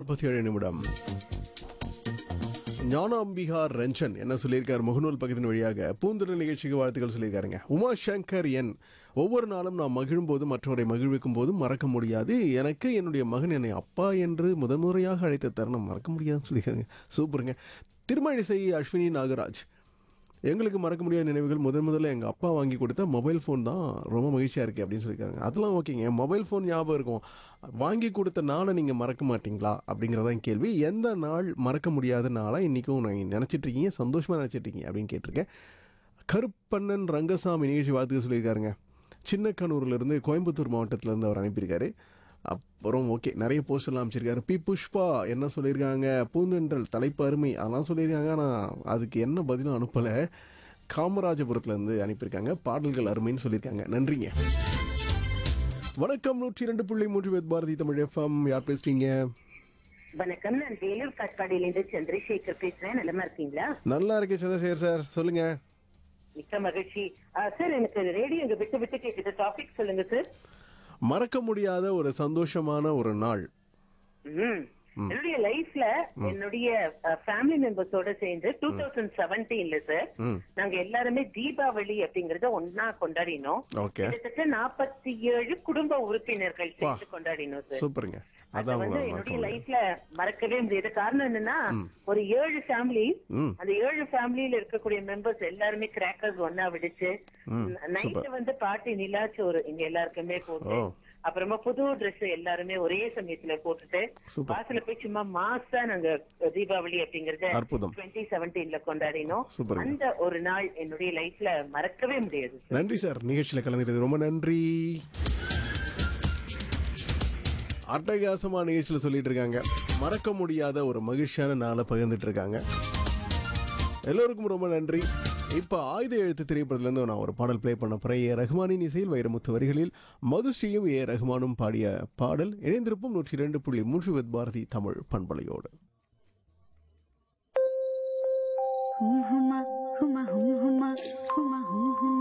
நாற்பத்தி ஏழு நிமிடம் ஞானாம்பிகா ரஞ்சன் என்ன சொல்லியிருக்கார் முகநூல் பக்கத்தின் வழியாக பூந்துடல் நிகழ்ச்சிக்கு வாழ்த்துக்கள் சொல்லியிருக்காருங்க உமா சங்கர் என் ஒவ்வொரு நாளும் நான் மகிழும் போதும் மற்றவரை மகிழ்விக்கும் போதும் மறக்க முடியாது எனக்கு என்னுடைய மகன் என்னை அப்பா என்று முதன் முறையாக அழைத்த தருணம் மறக்க முடியாதுன்னு சொல்லியிருக்காங்க சூப்பருங்க திருமழிசை அஸ்வினி நாகராஜ் எங்களுக்கு மறக்க முடியாத நினைவுகள் முதன் முதல்ல எங்கள் அப்பா வாங்கி கொடுத்த மொபைல் ஃபோன் தான் ரொம்ப மகிழ்ச்சியாக இருக்குது அப்படின்னு சொல்லியிருக்காங்க அதெல்லாம் ஓகேங்க மொபைல் ஃபோன் ஞாபகம் இருக்கும் வாங்கி கொடுத்த நாளை நீங்கள் மறக்க மாட்டீங்களா அப்படிங்கிறதான் கேள்வி எந்த நாள் மறக்க முடியாத நாளாக இன்றைக்கும் நீங்கள் நினச்சிட்டு இருக்கீங்க சந்தோஷமாக நினச்சிட்டு இருக்கீங்க அப்படின்னு கேட்டிருக்கேன் கருப்பண்ணன் ரங்கசாமி நிகழ்ச்சி வாழ்த்துக்க சொல்லியிருக்காருங்க சின்னக்கனூர்லேருந்து கோயம்புத்தூர் மாவட்டத்திலேருந்து அவர் அனுப்பியிருக்காரு அப்புறம் ஓகே நிறைய போஸ்ட் எல்லாம் அமைச்சிருக்காரு பி புஷ்பா என்ன சொல்லியிருக்காங்க பூந்தென்றல் தலைப்பு அருமை அதெல்லாம் சொல்லியிருக்காங்க ஆனால் அதுக்கு என்ன பதிலும் அனுப்பலை காமராஜபுரத்துலேருந்து அனுப்பியிருக்காங்க பாடல்கள் அருமைன்னு சொல்லியிருக்காங்க நன்றிங்க வணக்கம் நூற்றி ரெண்டு புள்ளி மூன்று பேர் பாரதி தமிழ் எஃப்எம் யார் பேசுறீங்க வணக்கம் நான் வேலூர் காட்பாடியிலிருந்து சந்திரசேகர் பேசுறேன் நலமா இருக்கீங்களா நல்லா இருக்கேன் சந்திரசேகர் சார் சொல்லுங்க மிக்க மகிழ்ச்சி ஆ, சார் எனக்கு ரேடியோ இங்க விட்டு விட்டு கேக்குது டாபிக் சொல்லுங்க சார் மறக்க முடியாத ஒரு சந்தோஷமான ஒரு நாள் ம். என்னுடைய லைஃப்ல என்னுடைய ஃபேமிலி மெம்பர்ஸோட சேர்ந்து டூ தௌசண்ட் செவன்டீன்ல சார் ம் நாங்க எல்லாருமே தீபாவளி அப்படிங்கறத ஒன்னா கொண்டாடினோம் ஓகே கிட்டத்தட்ட நாற்பத்தி ஏழு குடும்ப உறுப்பினர்கள் சேர்ந்து கொண்டாடினோம் சார் சூப்பருங்க அது அதான் வந்து உங்களை மறக்க என்னுடைய முடியாது லைஃப்ல மறக்கவே முடியாது காரணம் என்னன்னா ஒரு ஏழு ஃபேமிலி ம் அந்த ஏழு ஃபேமிலியில இருக்கக்கூடிய மெம்பர்ஸ் எல்லாருமே கிராக்கர்ஸ் ஒன்னா விடுச்சு ம், நைட்டு வந்து பாட்டி நிலாச்சோறு இங்க எல்லாருக்குமே போட்டு ஓ. அப்புறமா புது Dress எல்லாருமே ஒரே சமயத்துல போட்டுட்டு சூப்பர். வாசல்ல போய் சும்மா மாசா நாங்க தீபாவளி அப்படிங்கறத அற்புதம். டுவெண்ட்டி செவன்டீன்ல கொண்டாடினோம் சூப்பருங்க. அந்த ஒரு நாள் என்னுடைய லைஃப்ல மறக்கவே முடியாது சார் நன்றி சார் நிகழ்ச்சியில் கலந்துக்கிறது ரொம்ப நன்றி அட்டகாசமான நிகழ்ச்சியில் சொல்லிட்டு இருக்காங்க மறக்க முடியாத ஒரு மகிழ்ச்சியான நாளை பகிர்ந்துட்டு இருக்காங்க எல்லோருக்கும் ரொம்ப நன்றி இப்போ ஆயுத எழுத்து திரைப்படத்துலேருந்து நான் ஒரு பாடல் ப்ளே பண்ண போகிறேன் ஏ ரஹ்மானின் இசையில் வைரமுத்து வரிகளில் மதுஸ்ரீயும் ஏ ரஹ்மானும் பாடிய பாடல் இணைந்திருப்பும் நூற்றி இரண்டு புள்ளி மூன்று வித் பாரதி தமிழ் பண்பலையோடு